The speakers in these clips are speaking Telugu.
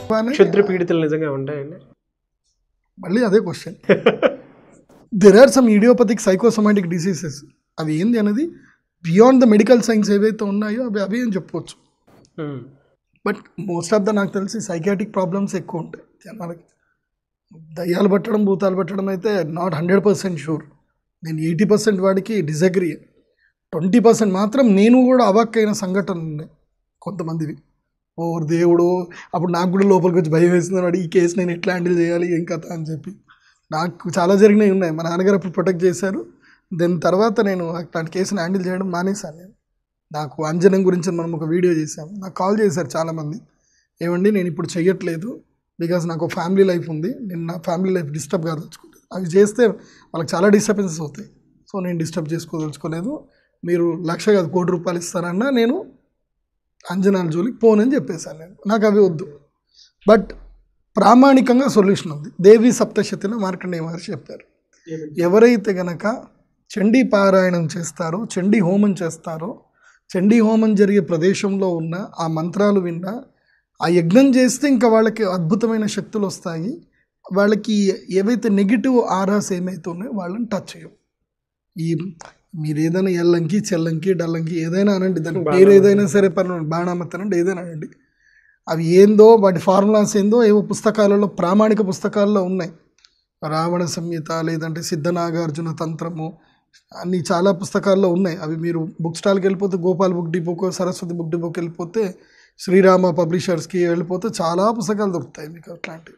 క్షుద్ర పీడితులు నిజంగా ఉంటాయండి మళ్ళీ అదే question there are some idiopathic psychosomatic diseases అవి ఏంది అనేది బియాండ్ ద మెడికల్ సైన్స్ ఏవైతే ఉన్నాయో అవి అవి అని చెప్పవచ్చు um. But most of the నాకు తెలిసి సైకాటిక్ ప్రాబ్లమ్స్ ఎక్కువ ఉంటాయి జనాలకి దయ్యాలు పట్టడం భూతాలు పట్టడం అయితే నాట్ హండ్రెడ్ పర్సెంట్ షూర్ నేను ఎయిటీ పర్సెంట్ వాడికి డిసగ్రీ ట్వంటీ పర్సెంట్ మాత్రం నేను కూడా అవాక్కైన సంఘటనలు ఉన్నాయి కొంతమందివి ఓ దేవుడు అప్పుడు నాకు కూడా లోపలికి వచ్చి భయం వేసింది వాడు ఈ కేసు నేను ఎట్లా హ్యాండిల్ చేయాలి ఏం కథ అని చెప్పి నాకు చాలా జరిగినవి ఉన్నాయి మా నాన్నగారు అప్పుడు ప్రొటెక్ట్ చేశారు దాని తర్వాత నేను అట్లాంటి కేసుని హ్యాండిల్ చేయడం మానేశాను నేను నాకు అంజనం గురించి మనం ఒక వీడియో చేశాం నాకు కాల్ చేశారు చాలామంది ఏమండి నేను ఇప్పుడు చెయ్యట్లేదు బికాజ్ నాకు ఫ్యామిలీ లైఫ్ ఉంది నేను నా ఫ్యామిలీ లైఫ్ డిస్టర్బ్ కాదలుచుకోలేదు అవి చేస్తే వాళ్ళకి చాలా డిస్టర్బెన్సెస్ అవుతాయి సో నేను డిస్టర్బ్ చేసుకోదలుచుకోలేదు మీరు లక్ష కాదు కోటి రూపాయలు ఇస్తారన్నా నేను అంజనాల జోలికి పోనని చెప్పేశాను నేను నాకు అవి వద్దు బట్ ప్రామాణికంగా సొల్యూషన్ ఉంది దేవి సప్తశతిలో మార్కండేయ మహర్షి చెప్పారు ఎవరైతే గనక చండీ పారాయణం చేస్తారో చండీ హోమం చేస్తారో చండీ హోమం జరిగే ప్రదేశంలో ఉన్న ఆ మంత్రాలు విన్నా ఆ యజ్ఞం చేస్తే ఇంకా వాళ్ళకి అద్భుతమైన శక్తులు వస్తాయి వాళ్ళకి ఏవైతే నెగిటివ్ ఆరాస్ ఏమైతే ఉన్నాయో వాళ్ళని టచ్ చేయవు ఈ మీరు ఏదైనా ఎల్లంకి చెల్లంకి డల్లంకి ఏదైనా అనండి దాని పేరు ఏదైనా సరే పర్లేదు బాణామతి అనండి ఏదైనా అనండి అవి ఏందో వాటి ఫార్ములాస్ ఏందో ఏవో పుస్తకాలలో ప్రామాణిక పుస్తకాల్లో ఉన్నాయి రావణ సంహిత లేదంటే సిద్ధనాగార్జున తంత్రము అన్ని చాలా పుస్తకాల్లో ఉన్నాయి అవి మీరు బుక్ స్టాల్కి వెళ్ళిపోతే గోపాల్ బుక్ డిపోకో సరస్వతి బుక్ డిపోకి వెళ్ళిపోతే శ్రీరామ పబ్లిషర్స్కి వెళ్ళిపోతే చాలా పుస్తకాలు దొరుకుతాయి మీకు అట్లాంటివి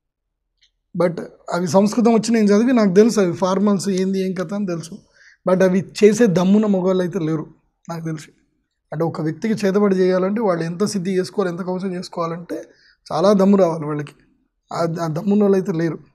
బట్ అవి సంస్కృతం వచ్చి నేను చదివి నాకు తెలుసు అవి ఫార్మల్స్ ఏంది ఏం కథ అని తెలుసు బట్ అవి చేసే దమ్మున మొగోళ్ళు అయితే లేరు నాకు తెలిసి అంటే ఒక వ్యక్తికి చేతబడి చేయాలంటే వాళ్ళు ఎంత సిద్ధి చేసుకోవాలి ఎంత కవచం చేసుకోవాలంటే చాలా దమ్ము రావాలి వాళ్ళకి ఆ ఆ దమ్మున్న వాళ్ళు అయితే లేరు